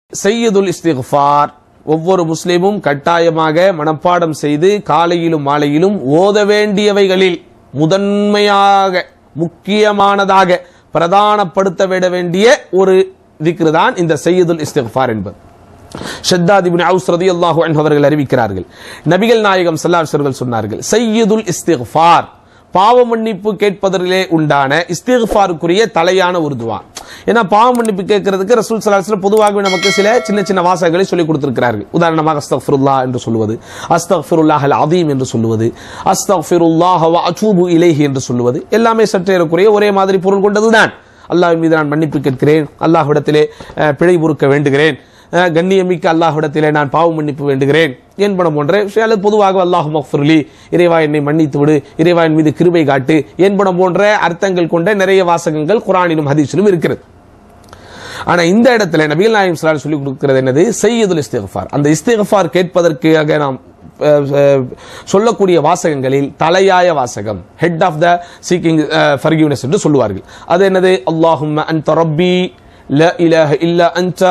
செய்யதுல் இஸ்திஃபார் ஒவ்வொரு முஸ்லிமும் கட்டாயமாக மனப்பாடம் செய்து காலையிலும் மாலையிலும் ஓத வேண்டியவைகளில் முதன்மையாக முக்கியமானதாக பிரதானப்படுத்த விட வேண்டிய ஒரு திக்ரு தான் இந்த செய்யதுல் இஸ்திஃபார் என்பது ஷத்தாத் இப்னு அவுஸ் ரலியல்லாஹு அன்ஹு அவர்கள் அறிவிக்கிறார்கள் நபிகள் நாயகம் ஸல்லல்லாஹு அலைஹி வஸல்லம் சொன்னார்கள் சையதுல் இஸ்திஃபார் பாவ மன்னிப்பு கேட்பதிலே உண்டான இஸ்திஃபாருக்குரிய தலையான ஒரு துவா ஏன்னா பாவ மன்னிப்பு கேட்கறதுக்கு ரசூல் ஸல்லல்லாஹு அலைஹி வஸல்லம் பொதுவாகவே நமக்கு சில சின்ன சின்ன வாசகங்களை சொல்லி கொடுத்திருக்கிறார்கள் உதாரணமாக அஸ்தக்ஃபிருல்லா என்று சொல்லுவது அஸ்தக்ஃபிருல்லாஹ் அல் அதீம் என்று சொல்லுவது அஸ்தக்ஃபிருல்லாஹ் வ அத்தூபு இலைஹி என்று சொல்லுவது எல்லாமே சற்றேறக்குரிய ஒரே மாதிரி பொருள் கொண்டதுதான் அல்லாஹ் மீது நான் மன்னிப்பு கேட்கிறேன் அல்லாஹ்விடத்திலே அஹ், பிழை பொறுக்க வேண்டுகிறேன் அஹ், கண்ணியமிக்க அல்லாஹ்விடத்திலே நான் பாவ மன்னிப்பு வேண்டுகிறேன் என்பன போன்ற விஷயம் அல்லது பொதுவாக அல்லாஹ் மஃபுர்லி இறைவா என்னை மன்னித்து விடு இறைவா என் மீது கிருபை காட்டு என்பன போன்ற அர்த்தங்கள் கொண்ட நிறைய வாசகங்கள் குரானிலும் ஹதீஸிலும் இருக்கிறது ஆனா இந்த இடத்துல நபிகள் நாயம் ஸல்லல்லாஹு சொல்லி கொடுக்கிறது என்னது சையதுல் இஸ்திஃபார் அந்த இஸ்திஃபார் கேட்பதற்காக நாம் அஹ், அஹ், சொல்லக்கூடிய வாசகங்களில் தலையாய வாசகம் head of the seeking forgiveness என்று சொல்லுவார்கள் அது என்னது அல்லாஹும்ம அன்த ரப்பி لا إله إلا أنت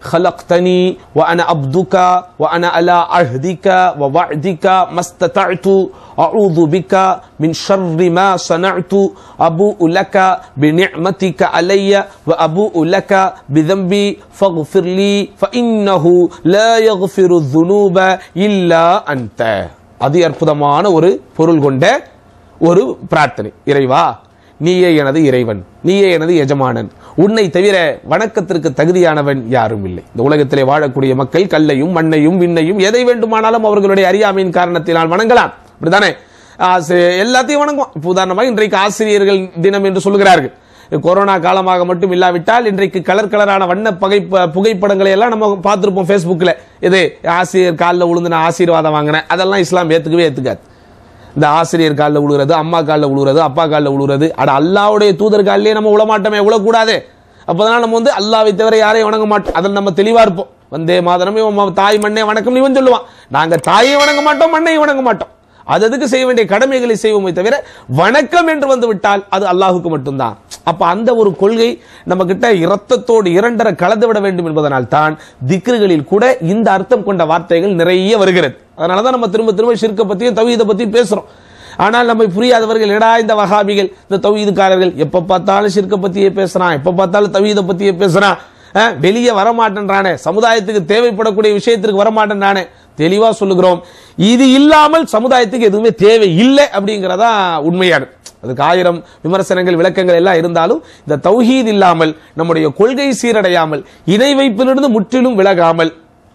خلقتني وأنا عبدك وأنا على عهدك ووعدك ما استطعت أعوذ بك من شر ما صنعت أبوء لك بنعمتك علي وأبوء لك بذنبي فاغفر لي فإنه لا يغفر الذنوب إلا أنت அதி அற்புதமான ஒரு பொருள் கொண்ட ஒரு பிரார்த்தனை இறைவா நீயே எனது இறைவன் நீயே எனது எஜமானன் உன்னை தவிர வணக்கத்திற்கு தகுதியானவன் யாரும் இல்லை இந்த உலகத்திலே வாழக்கூடிய மக்கள் கல்லையும் மண்ணையும் விண்ணையும் எதை வேண்டுமானாலும் அவர்களுடைய அறியாமையின் காரணத்தினால் வணங்கலாம் அப்படிதானே ஆசி- எல்லாத்தையும் வணங்குவோம் இப்போ உதாரணமாக இன்றைக்கு ஆசிரியர்கள் தினம் என்று சொல்கிறார்கள் கொரோனா காலமாக மட்டும் இல்லாவிட்டால் இன்றைக்கு கலர் கலரான வண்ண பகை புகைப்படங்களை எல்லாம் நம்ம பார்த்திருப்போம் Facebookல இது ஆசிரியர் காலில் விழுந்து நான் ஆசீர்வாதம் வாங்கினேன் அதெல்லாம் இஸ்லாம் ஏத்துக்கவே ஏத்துக்காது இந்த ஆசிரியர் காலில் விழுகிறது அம்மா காலில் விழுகிறது அப்பா காலில் விழுகிறது அட அல்லாவுடைய தூதர் காலிலே நம்ம விழமாட்டோமே விழக்கூடாது அப்பதான் நம்ம வந்து அல்லாவை தவிர யாரையும் வணங்க மாட்டோம் அதில் நம்ம தெளிவா இருப்போம் வந்தே மாதனமே உம்ம தாய் மண்ணே வணக்கம் இவன் சொல்லுவான் நாங்க தாயை வணங்க மாட்டோம் மண்ணையும் வணங்க மாட்டோம் அது அதுக்கு செய்ய வேண்டிய கடமைகளை செய்வோமே தவிர வணக்கம் என்று வந்து விட்டால் அது அல்லாஹுக்கு மட்டும்தான் அப்ப அந்த ஒரு கொள்கை நம்ம கிட்ட இரத்தத்தோடு இரண்டரை கலந்து விட வேண்டும் என்பதனால் தான் திக்ருகளில் கூட இந்த அர்த்தம் கொண்ட வார்த்தைகள் நிறைய வருகிறது அதனாலதான் நம்ம திரும்ப திரும்ப ஷிர்க்க பத்தியும் தவீதை பத்தியும் பேசுறோம் ஆனால் நம்ம புரியாதவர்கள் எடா இந்த வஹாபிகள் இந்த தவீதுக்காரர்கள் எப்ப பார்த்தாலும் ஷிர்க்க பத்தியே பேசுறான் எப்ப பார்த்தாலும் தவீதை பத்தியே பேசுறான் அஹ், வெளியே வரமாட்டேன்றானே சமுதாயத்துக்கு தேவைப்படக்கூடிய விஷயத்திற்கு வரமாட்டேன்றானே தெளிவா சொல்லுகிறோம் இது இல்லாமல் சமுதாயத்துக்கு எதுவுமே தேவை இல்லை அப்படிங்கறதா உண்மையானது அதுக்கு ஆயிரம் விமர்சனங்கள் விளக்கங்கள் எல்லாம் இருந்தாலும் இந்த தௌஹீத் இல்லாமல் நம்முடைய கொள்கை சீரடையாமல் இணை வைப்பிலிருந்து முற்றிலும் விலகாமல்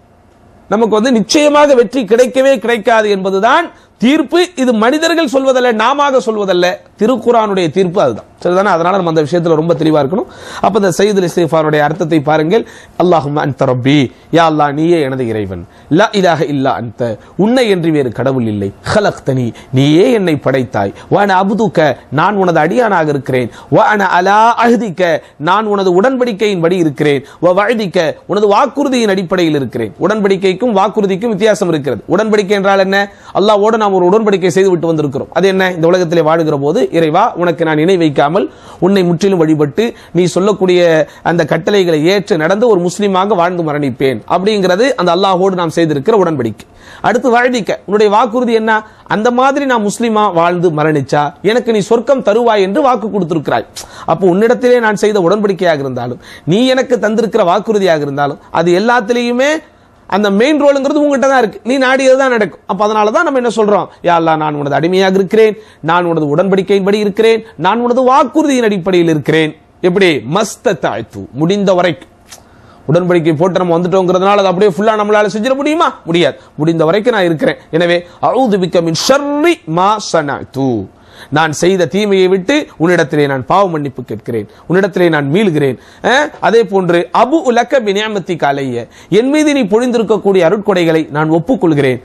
நமக்கு வந்து நிச்சயமாக வெற்றி கிடைக்கவே கிடைக்காது என்பதுதான் தீர்ப்பு இது மனிதர்கள் சொல்வதல்ல நாமாக சொல்வதல்ல திருக்குரானுடைய தீர்ப்பு அதுதான் சரிதானே அதனால நம்ம அந்த விஷயத்துல ரொம்ப தெளிவா இருக்கணும் அப்ப இந்த சையதுல் இஸ்திஃபாருடைய அர்த்தத்தை பாருங்கள் அல்லாஹும் அன்த ரப்பி யா அல்லாஹ் நீயே எனது இறைவன் லா இலாஹ இல்லா அன்த உன்னை என்று வேறு கடவுள் இல்லை ஹலக்தனி நீயே என்னை படைத்தாய் வான அபுதுக்க நான் உனது அடியானாக இருக்கிறேன் வான அலா அஹ்திக்க நான் உனது உடன்படிக்கையின்படி இருக்கிறேன் வ வஅதிக்க உனது வாக்குறுதியின் அடிப்படையில் இருக்கிறேன் உடன்படிக்கைக்கும் வாக்குறுதிக்கும் வித்தியாசம் இருக்கிறது உடன்படிக்கை என்றால் என்ன அல்லாஹ்வோடு நாம் ஒரு உடன்படிக்கை செய்து விட்டு வந்திருக்கிறோம் அது என்ன இந்த உலகத்திலே வாழுகிற போது இறைவா உனக்கு நான் இணை வைக்காமல் உன்னை முற்றிலும் வழிபட்டு நீ சொல்லக்கூடிய அந்த கட்டளைகளை ஏற்று நடந்து ஒரு முஸ்லீமாக வாழ்ந்து மரணிப்பேன் அப்படிங்கிறது அந்த அல்லாஹ்வோடு நாம் செய்திருக்கிற உடன்படிக்கை அடுத்து வாழ்விக்க உன்னுடைய வாக்குறுதி என்ன அந்த மாதிரி நான் முஸ்லீமா வாழ்ந்து மரணிச்சா எனக்கு நீ சொர்க்கம் தருவாய் என்று வாக்கு கொடுத்திருக்கிறாய் அப்போ உன்னிடத்திலே நான் செய்த உடன்படிக்கையாக இருந்தாலும் நீ எனக்கு தந்திருக்கிற வாக்குறுதியாக இருந்தாலும் அது எல்லாத்திலையுமே அந்த மெயின் ரோலுங்கிறது உங்ககிட்ட தான் இருக்கு நீ நாடியது தான் நடக்கும் அப்ப அதனால தான் நம்ம என்ன சொல்றோம் யா அல்லாஹ் நான் உனது அடிமையாக இருக்கிறேன் நான் உனது உடன்படிக்கையின்படி இருக்கிறேன் நான் உனது வாக்குறுதியின் அடிப்படையில் இருக்கிறேன் எப்படி மஸ்த தாய்த்து முடிந்த வரைக்கும் உடன்படிக்கை போட்டு நம்ம வந்துட்டோங்கிறதுனால அது அப்படியே ஃபுல்லா நம்மளால செஞ்சிட முடியுமா முடியாது முடிந்த வரைக்கும் நான் இருக்கிறேன் எனவே அவுது பிக்க மின் ஷர்ரி மா சனது நான் செய்த தீமையை விட்டு உன்னிடத்திலே நான் பாவ மன்னிப்பு கேட்கிறேன் உன்னிடத்திலே நான் மீளுகிறேன் அஹ், அதே போன்று அபு உலக்க பினியாமத்தி காலைய என் மீது நீ பொழிந்திருக்கக்கூடிய அருட்கொடைகளை நான் ஒப்புக்கொள்கிறேன்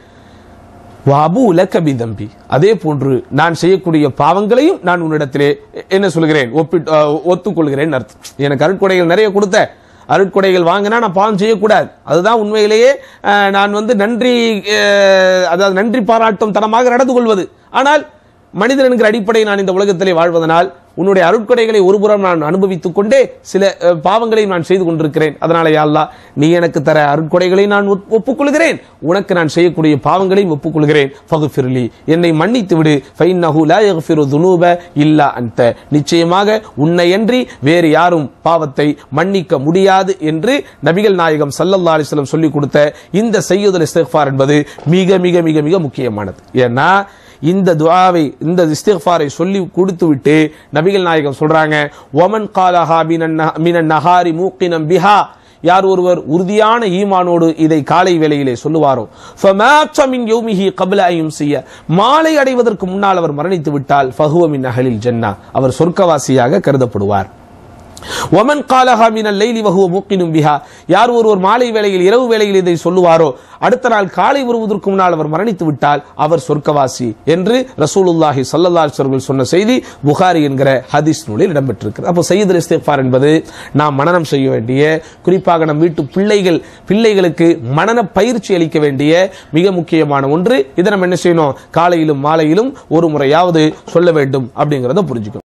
வாபு உலக்க தம்பி அதே போன்று நான் செய்யக்கூடிய பாவங்களையும் நான் உன்னிடத்திலே என்ன சொல்கிறேன் ஒப்பிட்டு அஹ், ஒத்துக்கொள்கிறேன் அர்த்தம் எனக்கு அருட்கொடைகள் நிறைய கொடுத்த அருட்கொடைகள் வாங்கினா நான் பாவம் செய்யக்கூடாது அதுதான் உண்மையிலேயே அஹ், நான் வந்து நன்றி அஹ், அதாவது நன்றி பாராட்டும் தனமாக நடந்து கொள்வது ஆனால் மனிதன் என்கிற அடிப்படை நான் இந்த உலகத்திலே வாழ்வதனால் உன்னுடைய அருட்கொடைகளை ஒருபுறம் நான் அனுபவித்துக் கொண்டே சில அஹ், பாவங்களை நான் செய்து கொண்டிருக்கிறேன் அதனால யா அல்லாஹ் நீ எனக்கு தர அருட்கொடைகளை நான் ஒப்- ஒப்புக்கொள்கிறேன் உனக்கு நான் செய்யக்கூடிய பாவங்களையும் ஒப்புக்கொள்கிறேன் ஃபகுஃபிர்லி என்னை மன்னித்து விடு ஃபைன்னஹு லா யக்ஃபிரு துனூப இல்லா அன்த நிச்சயமாக உன்னையன்றி வேறு யாரும் பாவத்தை மன்னிக்க முடியாது என்று நபிகள் நாயகம் ஸல்லல்லாஹு அலைஹி வஸல்லம் சொல்லிக் கொடுத்த இந்த சையதுல் இஸ்திக்ஃபார் என்பது மிக மிக மிக மிக முக்கியமானது ஏன்னா இந்த துஆவை இந்த இஸ்திக்ஃபாரை சொல்லி கொடுத்து விட்டு நபிகள் நாயகம் சொல்றாங்க ஒமன் காலஹா மினன் நஹ- மினன் நஹாரி மூக்கினம் பிஹா யார் ஒருவர் உறுதியான ஈமானோடு இதை காலை வேளையிலே சொல்லுவாரோ ஃபமாத்த மின் யௌமிஹி கப்ல அன் யும்சிய மாலை அடைவதற்கு முன்னால் அவர் மரணித்து விட்டால் ஃபஹுவ மின் அஹலில் ஜன்னா அவர் சொர்க்கவாசியாக கருதப்படுவார் ஒமன் காலஹா மினல் லைலி வஹுவ மூக்கினும் பிஹா யார் ஒருவர் மாலை வேளையில் இரவு வேளையில் இதை சொல்லுவாரோ அடுத்த நாள் காலை வருவதற்கு முன்னால் அவர் மரணித்து விட்டால் அவர் சொர்க்கவாசி என்று ரசூலுல்லாஹி ஸல்லல்லாஹு அலைஹி வஸல்லம் சொன்ன செய்தி புகாரி என்கிற ஹதீஸ் நூலில் இடம்பெற்றிருக்கிறது அப்போ சையதுல் இஸ்திக்ஃபார் என்பது நாம் மனனம் செய்ய வேண்டிய குறிப்பாக நம் வீட்டு பிள்ளைகள் பிள்ளைகளுக்கு மனன பயிற்சி அளிக்க வேண்டிய மிக முக்கியமான ஒன்று இதை நம்ம என்ன செய்யணும் காலையிலும் மாலையிலும் ஒரு முறையாவது சொல்ல வேண்டும் அப்படிங்கறத புரிஞ்சுக்கணும்